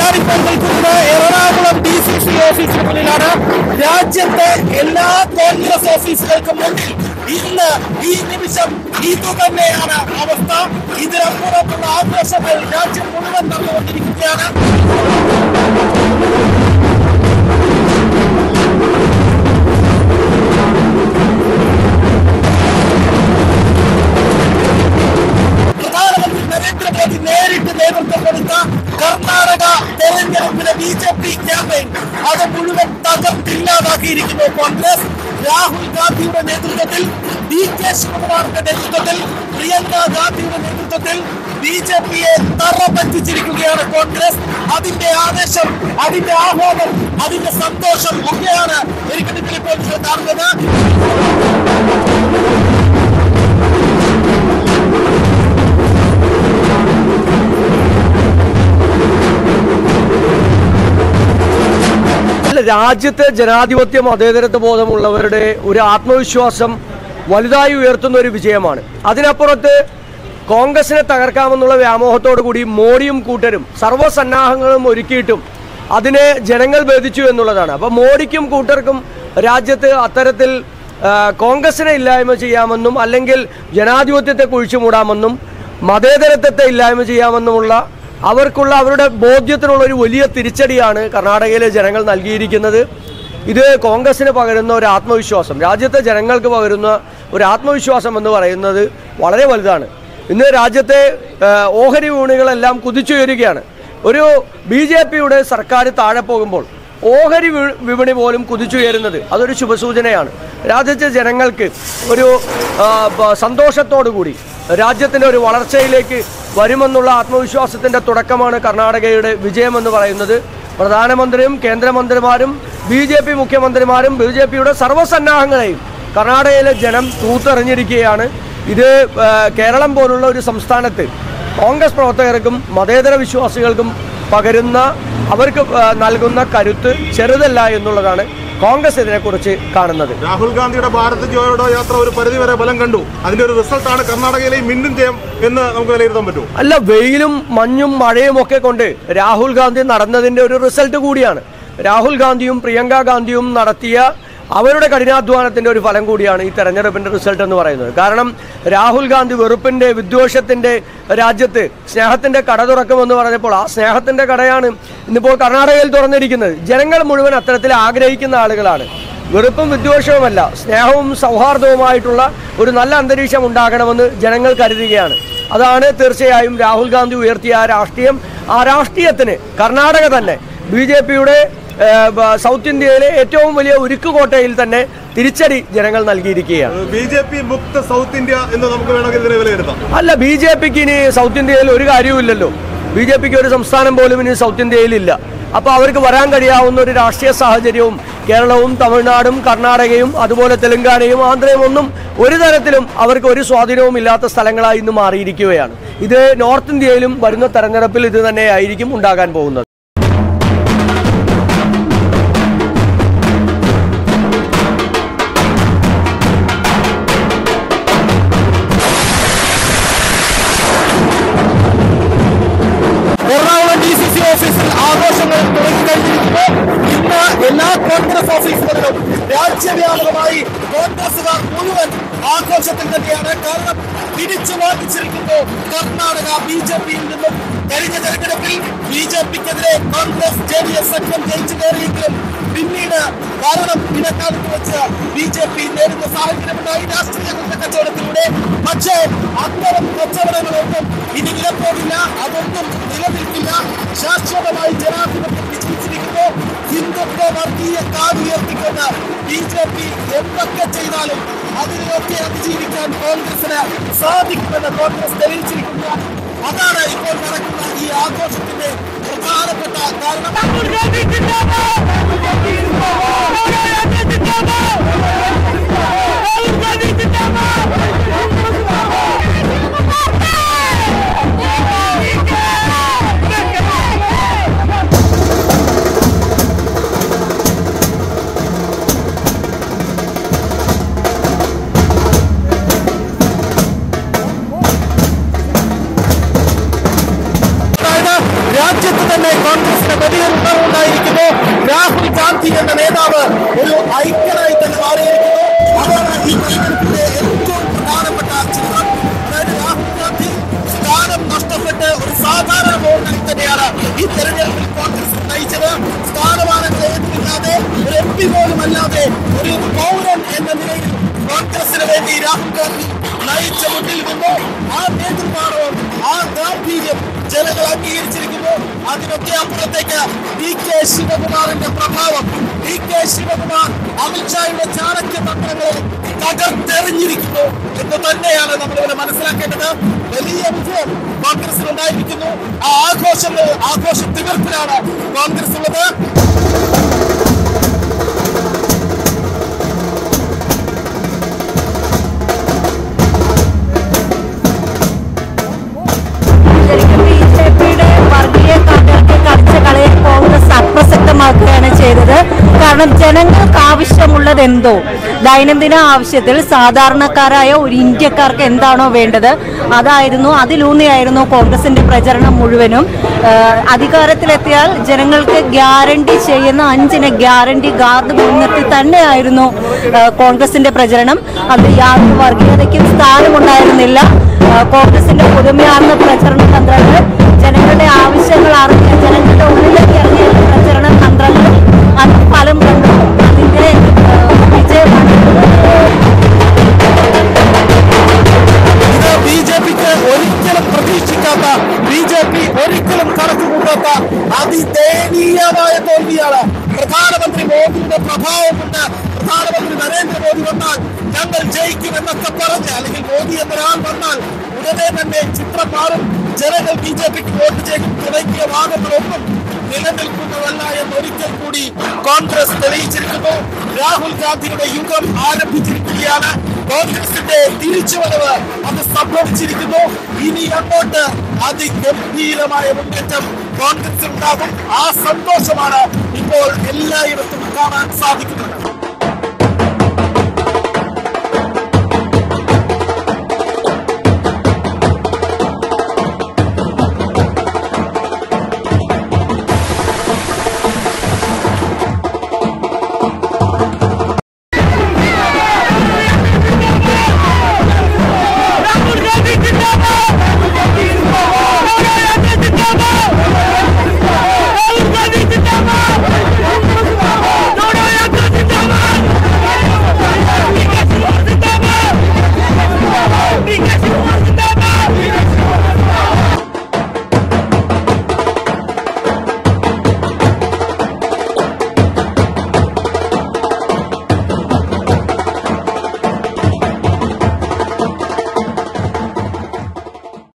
ഞാനിപ്പോൾ നിൽക്കുന്നത് Ernakulam D C C ഓഫീസിന് മുന്നിലാണ് രാജ്യത്തെ എല്ലാ കോൺഗ്രസ് ഓഫീസുകൾക്കും മുന്നിൽ ഇന്ന് ഈ നിമിഷം ഇത് തന്നെയാണ് അവസ്ഥ ഇതിനപ്പുറത്തുള്ള ആഘോഷങ്ങൾ രാജ്യം മുഴുവൻ നടന്നുകൊണ്ടിരിക്കുകയാണ് പ്രധാനമന്ത്രി നരേന്ദ്രമോദി നേരിട്ട് നേതൃത്വം കൊടുത്ത കർണാടക തെരഞ്ഞെടുപ്പിലെ ബി ജെ പി ക്യാമ്പയിൻ അത് മുഴുവൻ തകർത്തില്ലാതാക്കിയിരിക്കുന്നു കോൺഗ്രസ് രാഹുൽ ഗാന്ധിയുടെ നേതൃത്വത്തിൽ ഡി കെ ശിവകുമാറിന്റെ നേതൃത്വത്തിൽ പ്രിയങ്ക ഗാന്ധിയുടെ നേതൃത്വത്തിൽ ബി ജെ പിയെ തറ പറ്റിച്ചിരിക്കുകയാണ് കോൺഗ്രസ് അതിന്റെ ആവേശം അതിന്റെ ആഹ്ലാദം അതിന്റെ സന്തോഷം ഒക്കെയാണ് എനിക്ക് മുന്നിൽ ഇപ്പോൾ നിങ്ങൾ കാണുന്നത് അല്ല രാജ്യത്തെ ജനാധിപത്യ മതേതരത്വ ബോധമുള്ളവരുടെ ഒരു ആത്മവിശ്വാസം വലുതായി ഉയർത്തുന്ന ഒരു വിജയമാണ് അതിനപ്പുറത്ത് കോൺഗ്രസിനെ തകർക്കാമെന്നുള്ള വ്യാമോഹത്തോടു കൂടി മോഡിയും കൂട്ടരും സർവ്വസന്നാഹങ്ങളും ഒരുക്കിയിട്ടും അതിനെ ജനങ്ങൾ ഭേദിച്ചു എന്നുള്ളതാണ് അപ്പം മോഡിക്കും കൂട്ടർക്കും രാജ്യത്ത് അത്തരത്തിൽ ആ, കോൺഗ്രസിനെ ഇല്ലായ്മ ചെയ്യാമെന്നും അല്ലെങ്കിൽ ജനാധിപത്യത്തെ കുഴിച്ചു മൂടാമെന്നും മതേതരത്വത്തെ ഇല്ലായ്മ ചെയ്യാമെന്നുമുള്ള അവർക്കുള്ള അവരുടെ ബോധ്യത്തിനുള്ള ഒരു വലിയ തിരിച്ചടിയാണ് കർണാടകയിലെ ജനങ്ങൾ നൽകിയിരിക്കുന്നത് ഇത് കോൺഗ്രസിന് പകരുന്ന ഒരു ആത്മവിശ്വാസം രാജ്യത്തെ ജനങ്ങൾക്ക് പകരുന്ന ഒരു ആത്മവിശ്വാസം എന്ന് പറയുന്നത് വളരെ വലുതാണ് ഇന്ന് രാജ്യത്തെ ആ, ഓഹരി വിപണികളെല്ലാം കുതിച്ചുയരുകയാണ് ഒരു ബി ജെ പിയുടെ സർക്കാർ താഴെ പോകുമ്പോൾ ഓഹരി വി- വിപണി പോലും കുതിച്ചുയരുന്നത് അതൊരു ശുഭസൂചനയാണ് രാജ്യത്തെ ജനങ്ങൾക്ക് ഒരു ആ, ബ- സന്തോഷത്തോടു കൂടി രാജ്യത്തിൻ്റെ ഒരു വളർച്ചയിലേക്ക് വരുമെന്നുള്ള ആത്മവിശ്വാസത്തിൻ്റെ തുടക്കമാണ് കർണാടകയുടെ വിജയമെന്ന് പറയുന്നത് പ്രധാനമന്ത്രിയും കേന്ദ്രമന്ത്രിമാരും ബി ജെ പി മുഖ്യമന്ത്രിമാരും ബി ജെ പിയുടെ സർവ്വസന്നാഹങ്ങളെയും കർണാടകയിലെ ജനം തൂത്തെറിഞ്ഞിരിക്കുകയാണ് ഇത് ആ, കേരളം പോലുള്ള ഒരു സംസ്ഥാനത്ത് കോൺഗ്രസ് പ്രവർത്തകർക്കും മതേതര വിശ്വാസികൾക്കും പകരുന്ന അവർക്ക് ആ, നൽകുന്ന കരുത്ത് ചെറുതല്ല എന്നുള്ളതാണ് കോൺഗ്രസ് ഇതിനെക്കുറിച്ച് കാണുന്നത് രാഹുൽ ഗാന്ധിയുടെ ഭാരത് ജോയോടോ യാത്ര ഒരു പരിധിവരെ ഫലം കണ്ടു അതിന്റെ ഒരു റിസൾട്ടാണ് കർണാടകയിലെ ഈ മിന്നും ജയം എന്ന് നമുക്ക് വിലയിരുത്താൻ പറ്റുമോ അല്ല വെയിലും മഞ്ഞും മഴയും ഒക്കെ കൊണ്ട് രാഹുൽ ഗാന്ധി നടന്നതിന്റെ ഒരു റിസൾട്ട് കൂടിയാണ് രാഹുൽ ഗാന്ധിയും പ്രിയങ്ക ഗാന്ധിയും നടത്തിയ അവരുടെ കഠിനാധ്വാനത്തിന്റെ ഒരു ഫലം കൂടിയാണ് ഈ തെരഞ്ഞെടുപ്പിന്റെ റിസൾട്ട് എന്ന് പറയുന്നത് കാരണം രാഹുൽ ഗാന്ധി വെറുപ്പിന്റെ വിദ്വേഷത്തിന്റെ രാജ്യത്ത് സ്നേഹത്തിന്റെ കട തുറക്കുമെന്ന് പറഞ്ഞപ്പോൾ ആ സ്നേഹത്തിന്റെ കടയാണ് ഇന്നിപ്പോൾ കർണാടകയിൽ തുറന്നിരിക്കുന്നത് ജനങ്ങൾ മുഴുവൻ അത്തരത്തിൽ ആഗ്രഹിക്കുന്ന ആളുകളാണ് വെറുപ്പും വിദ്വേഷവുമല്ല സ്നേഹവും സൗഹാർദ്ദവുമായിട്ടുള്ള ഒരു നല്ല അന്തരീക്ഷം ഉണ്ടാകണമെന്ന് ജനങ്ങൾ കരുതുകയാണ് അതാണ് തീർച്ചയായും രാഹുൽ ഗാന്ധി ഉയർത്തിയ ആ രാഷ്ട്രീയം ആ രാഷ്ട്രീയത്തിന് കർണാടക തന്നെ ബി ജെ പിയുടെ സൗത്ത് ഇന്ത്യയിലെ ഏറ്റവും വലിയ ഉരുക്കുകോട്ടയിൽ തന്നെ തിരിച്ചടി ജനങ്ങൾ നൽകിയിരിക്കുകയാണ് ബി ജെ പി മുക്ത സൗത്ത് ഇന്ത്യ എന്ന് നമുക്ക് വേണമെങ്കിൽ ഇതിനെ വിലയിരുത്താം അല്ല ബി ജെ പിക്ക് ഇനി സൗത്ത് ഇന്ത്യയിൽ ഒരു കാര്യവുമില്ലല്ലോ ബി ജെ പിക്ക് ഒരു സംസ്ഥാനം പോലും ഇനി സൗത്ത് ഇന്ത്യയിലില്ല അപ്പോൾ അവർക്ക് വരാൻ കഴിയാവുന്ന ഒരു രാഷ്ട്രീയ സാഹചര്യവും കേരളവും തമിഴ്നാടും കർണാടകയും അതുപോലെ തെലങ്കാനയും ആന്ധ്രയും ഒന്നും ഒരു തരത്തിലും അവർക്ക് ഒരു സ്വാധീനവും ഇല്ലാത്ത സ്ഥലങ്ങളായി ഇന്ന് മാറിയിരിക്കുകയാണ് ഇത് നോർത്ത് ഇന്ത്യയിലും വരുന്ന തെരഞ്ഞെടുപ്പിൽ ഇത് തന്നെയായിരിക്കും ഉണ്ടാകാൻ പോകുന്നത് എറണാകുളം ഡി സി സി ഓഫീസിൽ ആഘോഷങ്ങൾ തുടങ്ങിക്കഴിഞ്ഞിരിക്കുന്നു ഇന്ന് എല്ലാ കോൺഗ്രസ് ഓഫീസുകളിലും രാജ്യവ്യാപകമായി കോൺഗ്രസുകാർ മുഴുവൻ ആഘോഷത്തിൽ തന്നെയാണ് കാരണം തിരിച്ചു വാങ്ങിച്ചിരിക്കുന്നു കർണാടക ബി ജെ പിയിൽ നിന്നും കഴിഞ്ഞ തെരഞ്ഞെടുപ്പിൽ ബി ജെ പിക്കെതിരെ കോൺഗ്രസ് ജെ ഡി എസ് സഖ്യം ജയിച്ചു കയറിയെങ്കിലും പിന്നീട് കാരണം ഇടക്കാലത്ത് വെച്ച് ബി ജെ പി നേരിടുന്ന സാഹചര്യമുണ്ടായി രാഷ്ട്രീയ കച്ചവടത്തിലൂടെ പക്ഷേ അത്തരം കച്ചവടങ്ങളൊന്നും ഇനി വിലപ്പോകില്ല അതൊന്നും നിലനിൽക്കില്ല ശാശ്വതമായി ജനാധിപത്യം വിജയിച്ചിരിക്കുന്നു ഹിന്ദുത്വ വർഗീയ കാതുയർത്തിക്കൊണ്ട് ബി ജെ പി എന്തൊക്കെ ചെയ്താലും അതിനെയൊക്കെ അതിജീവിക്കാൻ കോൺഗ്രസിന് സാധിക്കുമെന്ന് കോൺഗ്രസ് തെളിയിച്ചിരിക്കുന്നു അതാണ് ഇപ്പോൾ നടക്കുന്ന ഈ ആഘോഷത്തിന്റെ പ്രധാനപ്പെട്ട കാരണം അതായത് രാജ്യത്ത് തന്നെ കോൺഗ്രസിന് വലിയ ഉണ്ടായിരിക്കുന്നു രാഹുൽ ഗാന്ധി എന്ന നേതാവ് ഒരു ഐക്യനായി തന്നെ മാറിയിരിക്കുന്നു അതാണ് ഈ തെരഞ്ഞെടുപ്പിന്റെ ഏറ്റവും പ്രധാനപ്പെട്ട ചിത്രം അതായത് രാഹുൽ ഗാന്ധി സ്ഥാനം നഷ്ടപ്പെട്ട് ഒരു സാധാരണ വോട്ടിൽ തന്നെയാണ് ഈ തെരഞ്ഞെടുപ്പിൽ കോൺഗ്രസ് നയിച്ചത് സ്ഥാനമാനങ്ങൾ ഏതുമില്ലാതെ ഒരു എം പി പോലും അല്ലാതെ ഒരു പൗരൻ എന്ന നിലയിൽ കോൺഗ്രസിന് വേണ്ടി രാഹുൽ ഗാന്ധി നയിച്ച മുന്നിൽ നിന്ന് ആ നേതൃത്വം ആ ഗാംഭീര്യം ജനങ്ങൾ അംഗീകരിച്ചിരിക്കുന്നു അതിനൊക്കെ അപ്പുറത്തേക്ക് ഡി കെ ശിവകുമാറിന്റെ പ്രഭാവം ഡി കെ ശിവകുമാർ അമിത്ഷായുടെ ചാണക്യ തന്ത്രങ്ങളിൽ തകർത്തെറിഞ്ഞിരിക്കുന്നു എന്ന് തന്നെയാണ് നമ്മളിവിടെ മനസ്സിലാക്കേണ്ടത് വലിയ വിജയം കോൺഗ്രസിന് ഉണ്ടായിരിക്കുന്നു ആ ആഘോഷങ്ങൾ ആഘോഷ തിമിർപ്പിലാണ് കോൺഗ്രസ് ഉള്ളത് ശരിക്കും ബി ജെ പിയുടെ വർഗീയ കാട്ടുകൾക്ക് കളിച്ച കളിയെ കോൺഗ്രസ് അപ്രസക്തമാക്കുകയാണ് ചെയ്തത് കാരണം ജനങ്ങൾക്ക് ആവശ്യമുള്ളത് എന്തോ ദൈനംദിന ആവശ്യത്തിൽ സാധാരണക്കാരായ ഒരു ഇന്ത്യക്കാർക്ക് എന്താണോ വേണ്ടത് അതായിരുന്നു അതിലൂന്നിയായിരുന്നു കോൺഗ്രസിന്റെ പ്രചരണം മുഴുവനും ഏഹ് അധികാരത്തിലെത്തിയാൽ ജനങ്ങൾക്ക് ഗ്യാരണ്ടി ചെയ്യുന്ന അഞ്ചിന് ഗ്യാരണ്ടി ഗാർഡ് മുൻനിർത്തി തന്നെയായിരുന്നു ഏഹ് കോൺഗ്രസിന്റെ പ്രചരണം അത് യാതൊരു വർഗീയതയ്ക്കും സ്ഥാനമുണ്ടായിരുന്നില്ല ഏഹ് കോൺഗ്രസിന്റെ പുതുമയാർന്ന പ്രചരണ തന്ത്രങ്ങൾ ജനങ്ങളുടെ ആവശ്യങ്ങൾ അറിഞ്ഞ് ജനങ്ങളുടെ ഉള്ളിലേക്ക് ഇറങ്ങിയ പ്രചരണ തന്ത്രങ്ങൾ അത് ഫലം കണ്ടു അതിന്റെ ഏഹ് വിജയമാണ് ഇത് ബി ജെ പിക്ക് ഒരിക്കലും പ്രതീക്ഷിക്കാത്ത ബി ജെ പി ഒരിക്കലും കണക്കുകൂട്ടാത്ത അതിദയനീയമായ തോൽവിയാണ് പ്രധാനമന്ത്രി മോദിയുടെ പ്രഭാവം കൊണ്ട് പ്രധാനമന്ത്രി നരേന്ദ്രമോദി വന്നാൽ ഞങ്ങൾ ജയിക്കും എന്നൊക്കെ പറഞ്ഞ് അല്ലെങ്കിൽ മോദി എന്നൊരാൾ വന്നാൽ ഉടനെ തന്നെ ചിത്രം മാറും ജനങ്ങൾ ബി ജെ പിക്ക് വോട്ട് ചെയ്യും തുടങ്ങിയ വാദങ്ങളൊന്നും നിലനിൽക്കുന്നതല്ല എന്ന് ഒരിക്കൽ കൂടി കോൺഗ്രസ് തെളിയിച്ചിരിക്കുന്നു രാഹുൽ ഗാന്ധിയുടെ യുഗം ആരംഭിച്ചിരിക്കുകയാണ് കോൺഗ്രസിന്റെ തിരിച്ചുവരവ് അത് സംഭവിച്ചിരിക്കുന്നു ഇനി അങ്ങോട്ട് അതിഗംഭീരമായ മുന്നേറ്റം കോൺഗ്രസ് ഉണ്ടാകും ആ സന്തോഷമാണ് ഇപ്പോൾ എല്ലായിടത്തും കാണാൻ സാധിക്കുന്നത്